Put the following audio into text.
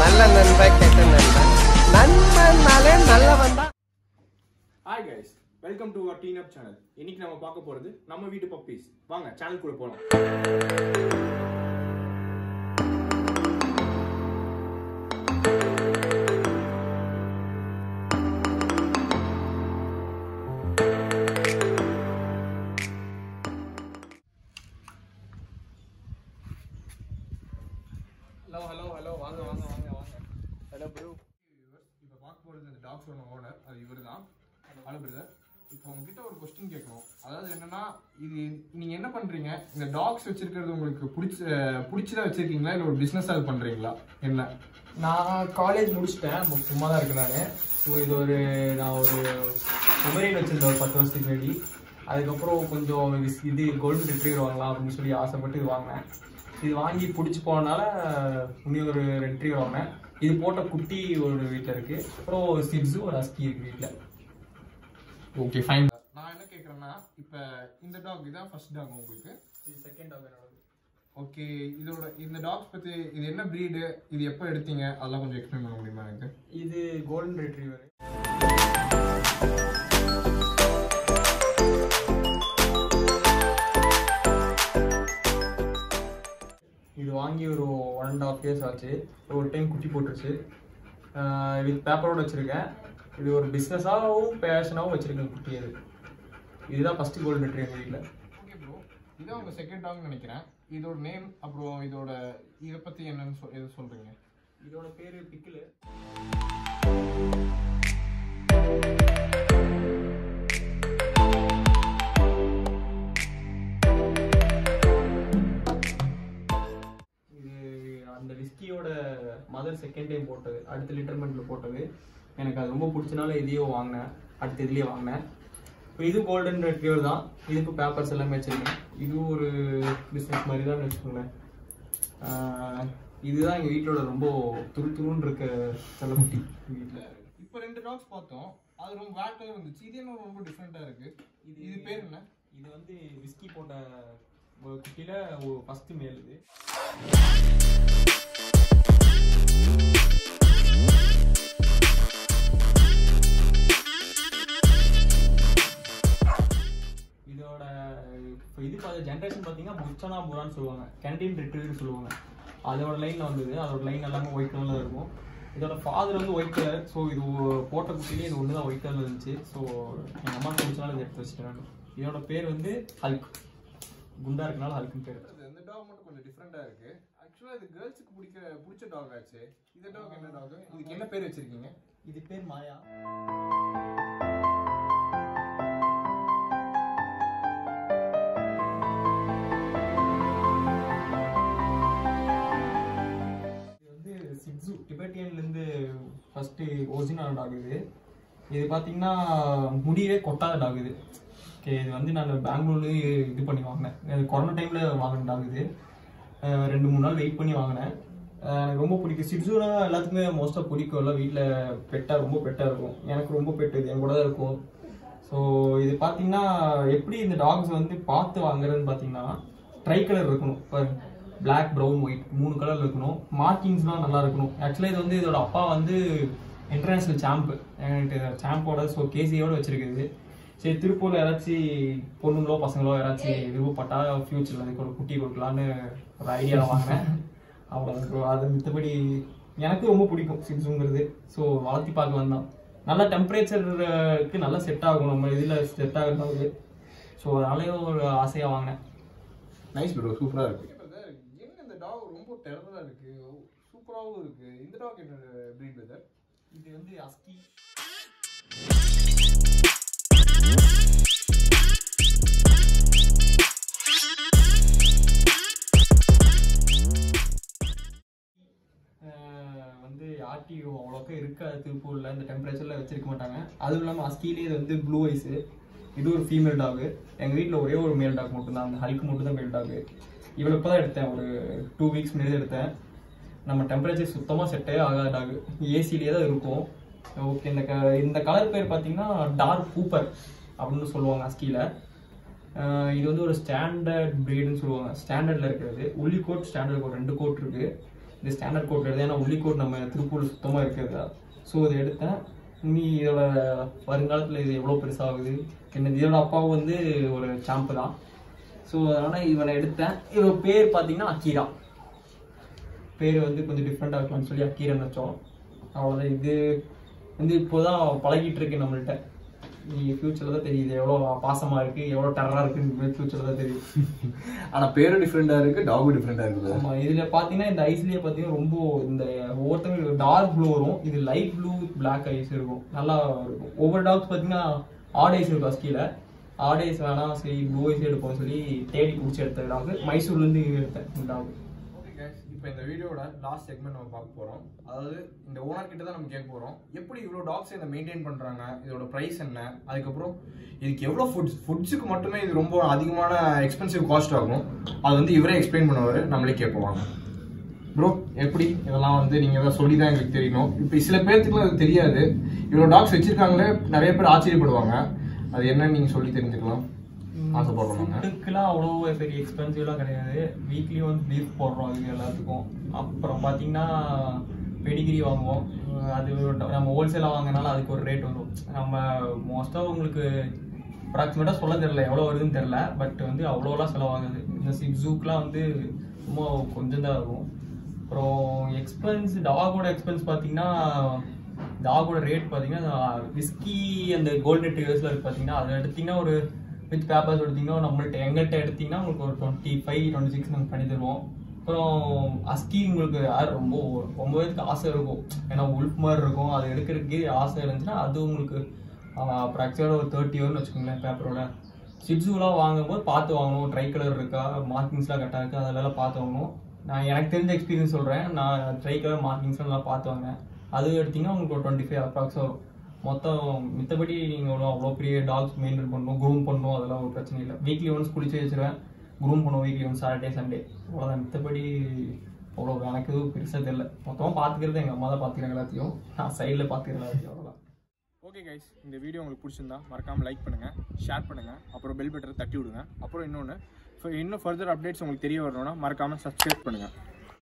நல்ல நண்பன் கெட்ட நண்பன் நண்பன்னாலே நல்லவன் தான் hi guys welcome to our teen up channel இன்னைக்கு நம்ம பார்க்க போறது நம்ம வீட்டு பப்பீஸ் வாங்க சேனல் கூட போலாம் ஹலோ ஹலோ ஹலோ வாங்க வாங்க வாங்க வாங்க ஹலோ ப்ரோ இப்போ பார்க்க போகிறது இந்த டாக்ஸோட ஓனர் அது இவர் தான் ஹலோ பிரதர் இப்போ உங்ககிட்ட ஒரு கொஸ்டின் கேட்கணும் அதாவது என்னன்னா இது நீங்க என்ன பண்றீங்க இந்த டாக்ஸ் வச்சிருக்கிறது உங்களுக்கு பிடிச்ச பிடிச்சதா வச்சிருக்கீங்களா இல்லை ஒரு பிஸ்னஸ் அது பண்றீங்களா என்ன நான் காலேஜ் முடிச்சிட்டேன் மு- சும்மா தான் இருக்கேன் நான் ஸோ இது ஒரு நான் ஒரு மொபைல் வச்சிருந்தேன் ஒரு பத்து வருஷத்துக்கு முன்னாடி அதுக்கப்புறம் கொஞ்சம் இது- இது கோல்டன் ரிட்ரீவர் வாங்கலாம் அப்படின்னு சொல்லி ஆசைப்பட்டு இது வாங்கினேன் இது வாங்கி பிடிச்சி போனனால இன்னும் ஒரு ரெட்ரீவர் வாங்கினேன் இது போட்ட குட்டி ஒரு வீட்டில் இருக்கு அப்புறம் சிப்ஸு ஒரு அஸ்கி இருக்கு வீட்டில் ஓகே ஃபைன் நான் என்ன கேட்குறேன்னா இப்போ இந்த டாக் இதான் ஃபர்ஸ்ட் டாக் உங்களுக்கு இது செகண்ட் டாக் என்னோட ஓகே இதோட இந்த டாக்ஸ் பற்றி இது என்ன ப்ரீடு இது எப்போ எடுத்தீங்க அதெல்லாம் கொஞ்சம் எக்ஸ்பிளைன் பண்ண முடியுமா எனக்கு இது கோல்டன் ரிட்ரீவர் இது வாங்கி ஒரு ஒன் அண்ட் ஆஃப் இயர்ஸ் ஆச்சு ஒரு டைம் குட்டி போட்டுருச்சு வித் பேப்பரோட வச்சுருக்கேன் இது ஒரு பிஸ்னஸாகவும் பேஷனாகவும் வச்சுருக்கேன் குட்டி அது இதுதான் ஃபஸ்ட்டு கோல்டன் ரிட்ரீவர் எங்கள் வீட்டில் ஓகே ப்ரோ இதான் உங்கள் செகண்ட் டாக்னு நினைக்கிறேன் இதோட நேம் அப்புறம் இதோட இதை பற்றி என்னன்னு சொல் எது சொல்கிறீங்க இதோட பேர் பிக்கில் இது அந்த விஸ்கியோட மதர் செகண்ட் டைம் போட்டது அடுத்த லிட்டர்மெண்ட்ல போட்டது எனக்கு அது ரொம்ப பிடிச்சனால இதையோ வாங்கினேன் அடுத்த இதுலேயே வாங்கினேன் இப்போ இது கோல்டன் ரெட்ரிவர் தான் இதுக்கு பேப்பர்ஸ் எல்லாமே வச்சிருக்கேன் இதுவும் ஒரு பிஸ்னஸ் மாதிரி தான் வச்சுக்கோங்களேன் ஆஹ் இதுதான் எங்கள் வீட்டோட ரொம்ப துரு துருன்னு இருக்க செல்லக்குட்டி வீட்டில் இப்போ ரெண்டு டாக்ஸ் பார்த்தோம் அது ரொம்ப வேட்டாக வந்துச்சு இது என்ன ரொம்ப டிஃப்ரெண்ட்டாக இருக்குது இது இது பேர் என்ன இது வந்து விஸ்கி போட்ட ஒரு குட்டியில ஒரு ஃபர்ஸ்ட் மேல் இது இதோட இப்போ இது பார்த்த ஜென்ரேஷன் பார்த்தீங்கன்னா புச்சனா புரான்னு சொல்லுவாங்க கேண்டீன் ரிட்ரீவர் சொல்லுவாங்க அதோட லைனில் வந்தது அதோட லைன் எல்லாமே ஒயிட் கலரில் இருக்கும் இதோட ஃபாதர் வந்து ஒயிட் கலர் ஸோ இது ஒ- போட்ட குட்டிலேயே இது ஒன்று தான் ஒயிட் கலரில் இருந்துச்சு ஸோ எங்கள் அம்மா பிடிச்சனால இதை எடுத்து வச்சுட்டேன் நான் இதோட பேர் வந்து ஹல்க் குண்டா இருக்கனால ஹல்க்குன்னு பேர் அது இந்த டாக் மட்டும் கொஞ்சம் டிஃப்ரெண்ட்டாக இருக்குது ஆக்சுவலாக இது கேர்ள்ஸுக்கு பிடிக்கிற பிடிச்ச டாக் ஆச்சு இந்த டாக் என்ன டாக் இதுக்கு என்ன பேர் வச்சிருக்கீங்க இது பேர் மாயா இது வந்து சிட்ஸு டிபெட்டியன்லேருந்து ஃபஸ்ட்டு ஒரிஜினல் டாக் இது இது பார்த்தீங்கன்னா முடியவே கொட்டாத டாக் இது ஓகே இது வந்து நான் பெங்களூர்லேயே இது பண்ணி வாங்கினேன் இது கொரோனா டைமில் வாங்கின டாக் இது அஹ் ரெண்டு மூணு நாள் வெயிட் பண்ணி வாங்கினேன் அஹ் எனக்கு ரொம்ப பிடிக்கும் சிட்ஸுனா எல்லாத்துக்குமே மோஸ்ட்டாக பிடிக்கும் எல்லாம் வீட்டில் பெட்டாக ரொம்ப பெட்டாக இருக்கும் எனக்கு ரொம்ப பெட்டு இது என் கூட தான் இருக்கும் ஸோ இது பார்த்தீங்கன்னா எப்படி இந்த டாக்ஸ் வந்து பார்த்து வாங்குறதுன்னு பார்த்தீங்கன்னா ட்ரை கலர் இருக்கணும் இப்போ பிளாக் ப்ரௌன் ஒயிட் மூணு கலர் இருக்கணும் மார்க்கிங்ஸ்லாம் நல்லா இருக்கணும் ஆக்சுவலாக இது வந்து இதோட அப்பா வந்து இன்டர்நேஷ்னல் சாம்ப் என்கிட்ட சாம்போட ஸோ கேசியோட வச்சிருக்குது சரி திருப்பூர்ல யாராச்சும் பொண்ணுங்களோ பசங்களோ யாராச்சும் விருப்பப்பட்டா ஃபியூச்சர்ல அதுக்கு ஒரு குட்டி கொடுக்கலான்னு ஒரு ஐடியா வாங்கினேன் அவ்வளோ ப்ரோ அது மித்தபடி எனக்கு ரொம்ப பிடிக்கும் சிட்ஸுங்கிறது ஸோ வளர்த்தி பார்க்க வந்தான் நல்ல டெம்பரேச்சருக்கு நல்லா செட் ஆகும் நம்ம இதில் செட் ஆகுறது ஸோ அதனாலே ஒரு ஆசையாக வாங்கினேன் நைஸ் ப்ரோ சூப்பராக இருக்கு என்ன இந்த டாக் ரொம்ப டெரராக இருக்கு சூப்பராகவும் இருக்கு இந்த டாக் என்ன ப்ரீட் பிரதர் இது வந்து அஸ்கி அஹ் வந்து ஆர்டி அவ்வளோக்கா இருக்காது திருப்பூரில் இந்த டெம்பரேச்சரில் வச்சிருக்க மாட்டாங்க அதுவும் இல்லாமல் அஸ்கிலே இது வந்து ப்ளூ ஐஸு இது ஒரு ஃபீமேல் டாகு எங்கள் வீட்டில் ஒரே ஒரு மேல் டாக் மட்டும் தான் அந்த ஹல்க் மட்டும் தான் மேல் டாகு இவளை இப்போ தான் எடுத்தேன் ஒரு டூ வீக்ஸ் முன்னாடி தான் எடுத்தேன் நம்ம டெம்பரேச்சர் சுத்தமாக செட்டே ஆகாத டாக் ஏசிலேயே தான் இருக்கும் ஓகே இந்த க இந்த கலர் பேர் பார்த்தீங்கன்னா டார்க் கூப்பர் அப்படின்னு சொல்லுவாங்க அஸ்கியில் ஆஹ் இது வந்து ஒரு ஸ்டாண்டர்ட் பிரீடுன்னு சொல்லுவாங்க ஸ்டாண்டர்டில் இருக்கிறது உள்ளி கோட் ஸ்டாண்டர்ட் கோட் ரெண்டு கோட் இருக்கு இது ஸ்டாண்டர்ட் கோட் எடுத்தேன் ஏன்னா உள்ளிக்கோட் நம்ம திருப்பூர் சுத்தமாக இருக்கிறதா ஸோ இதை எடுத்தேன் இனி இதோட வருங்காலத்தில் இது எவ்வளோ பெருசாகுது என்ன இதோட அப்பாவும் வந்து ஒரு சாம்பு தான் ஸோ அதனால் இவனை எடுத்தேன் இவன் பேர் பார்த்தீங்கன்னா அக்கீரா பேர் வந்து கொஞ்சம் டிஃப்ரெண்ட்டாக இருக்கலாம்னு சொல்லி அக்கீரன் வச்சோம் அவ்வளோதான் இது வந்து இப்போதான் பழகிட்டு இருக்கு நம்மள்ட்ட நீ ஃபியூச்சரில் தான் தெரியுது எவ்வளோ பாசமாக இருக்குது எவ்வளோ டெரராக இருக்குன்னு ஃபியூச்சரில் தான் தெரியும் ஆனா பேரும் டிஃப்ரெண்டா இருக்கு டாகும் டிஃப்ரெண்டா இருக்குது ஆமா இதுல பாத்தீங்கன்னா இந்த ஐஸ்லயே பாத்தீங்கன்னா ரொம்ப இந்த ஒவ்வொருத்தவங்க டார்க் ப்ளூ வரும் இது லைட் ப்ளூ பிளாக் ஐஸ் இருக்கும் நல்லா இருக்கும் ஒவ்வொரு டாக்ஸ் பாத்தீங்கன்னா ஆட் ஐஸ் இருக்கும் அஸ்கில ஆட் ஐஸ் வேணாம் சரி ப்ளூ ஐஸ் எடுப்போம் சொல்லி தேடி பிடிச்சி எடுத்த டாக் மைசூர்ல இருந்து எடுத்தேன் இந்த டாக் ஓகே guys இப்போ இந்த வீடியோட லாஸ்ட் செக்மெண்ட் நம்ம பார்க்க போறோம் அதாவது இந்த ஓனர் கிட்ட தான் நம்ம கேட்க போறோம் எப்படி இவ்வளோ டாக்ஸ் இதை மெயின்டைன் பண்றாங்க இதோட பிரைஸ் என்ன அதுக்கப்புறம் இதுக்கு எவ்வளோ ஃபுட்ஸ் ஃபுட்ஸுக்கு மட்டுமே இது ரொம்ப அதிகமான எக்ஸ்பென்சிவ் காஸ்ட் ஆகும் அது வந்து இவரே எக்ஸ்பிளைன் பண்ணுவார் நம்மளே கேட்போம் ப்ரோ எப்படி இதெல்லாம் வந்து நீங்க தான் சொல்லி தான் எங்களுக்கு தெரியணும் இப்போ சில பேர்த்துக்குலாம் அது தெரியாது இவ்வளோ டாக்ஸ் வச்சிருக்காங்களே நிறைய பேர் ஆச்சரியப்படுவாங்க அது என்னன்னு நீங்க சொல்லி தெரிஞ்சுக்கலாம் ஆசைப்படுறோம் நாங்க ஃபுட்டுக்கெல்லாம் அவ்வளோ பெரிய எக்ஸ்பென்சிவ்லாம் கிடையாது வீக்லி வந்து பீஃப் போடுறோம் அதுக்கு எல்லாத்துக்கும் அப்புறம் பார்த்தீங்கன்னா பெடிகிரி வாங்குவோம் அஹ் அது ஒரு ட- நம்ம ஹோல்சேலாக வாங்கினால அதுக்கு ஒரு ரேட் வரும் நம்ம மோஸ்ட்டாக உங்களுக்கு அப்ராக்சிமேட்டாக சொல்ல தெரியல எவ்வளோ வருதுன்னு தெரில பட் வந்து அவ்வளோலாம் செலவாகுது இந்த சிப்ஸுக்குலாம் வந்து ரொம்ப கொஞ்சம் தான் இருக்கும் அப்புறம் எக்ஸ்பென்ஸ் டாகோட எக்ஸ்பென்ஸ் பார்த்தீங்கன்னா டாகோட ரேட் பார்த்தீங்கன்னா விஸ்கி அந்த கோல்டன் ட்ரிகர்ஸில் இருக்கு பார்த்தீங்கன்னா அதை எடுத்தீங்கன்னா ஒரு வித் பேப்பர்ஸ் எடுத்தீங்கன்னா நம்மள்ட்ட எங்கள்கிட்ட எடுத்தீங்கன்னா உங்களுக்கு ஒரு டுவெண்ட்டி ஃபைவ் டுவெண்ட்டி சிக்ஸ் நாங்கள் பண்ணி தருவோம் அப்புறம் அஸ்கி உங்களுக்கு யார் ரொம்ப ரொம்ப பேருக்கு ஆசை இருக்கும் ஏன்னா உல்ஃப் மாதிரி இருக்கும் அது எடுக்கிறதுக்கு ஆசை இருந்துச்சுன்னா அது உங்களுக்கு ப்ராக்டிஸோட ஒரு தேர்ட்டி வரும்னு வச்சுக்கோங்களேன் பேப்பரோட சிட்ஸுலாம் வாங்கும்போது பார்த்து வாங்கணும் ட்ரை கலர் இருக்கா மார்க்கிங்ஸ்லாம் கரெக்டாக இருக்கா அதெல்லாம் பார்த்து வாங்கணும் நான் எனக்கு தெரிஞ்ச எக்ஸ்பீரியன்ஸ் சொல்கிறேன் நான் ட்ரை கலர் மார்க்கிங்ஸ்லாம் நல்லா பார்த்து வாங்கினேன் அது எடுத்தீங்கன்னா உங்களுக்கு ஒரு டுவெண்ட்டி ஃபைவ் அப்ராக்ஸ் வரும் மொத்தம் மித்தபடி நீங்கள் ஒன்றும் அவ்வளோ பெரிய டாக்ஸ் மெயின்டைன் பண்ணணும் க்ரூம் பண்ணணும் அதெல்லாம் ஒரு பிரச்சனை இல்லை வீக்லி ஒன்ஸ் குளிச்சு வச்சிருவேன் க்ரூம் பண்ணுவோம் வீக்லி ஒன்ஸ் சாட்டர்டே சண்டே அவ்வளோதான் மித்தபடி அவ்வளோ எனக்கு எதுவும் பெருசாக தெரியல மொத்தமாக பார்த்துக்கிறது எங்கள் அம்மா தான் பார்த்துக்கிறாங்க எல்லாத்தையும் நான் சைடில் பார்த்துக்கிறேன் எல்லாத்தையும் அவ்வளோதான் ஓகே கைஸ் இந்த வீடியோ உங்களுக்கு பிடிச்சிருந்தா மறக்காம லைக் பண்ணுங்க ஷேர் பண்ணுங்க அப்புறம் பெல் பட்டனை தட்டி விடுங்க அப்புறம் இன்னொன்று இன்னும் ஃபர்தர் அப்டேட்ஸ் உங்களுக்கு தெரிய வரணும்னா மறக்காம சப்ஸ்கிரைப் பண்ணுங்க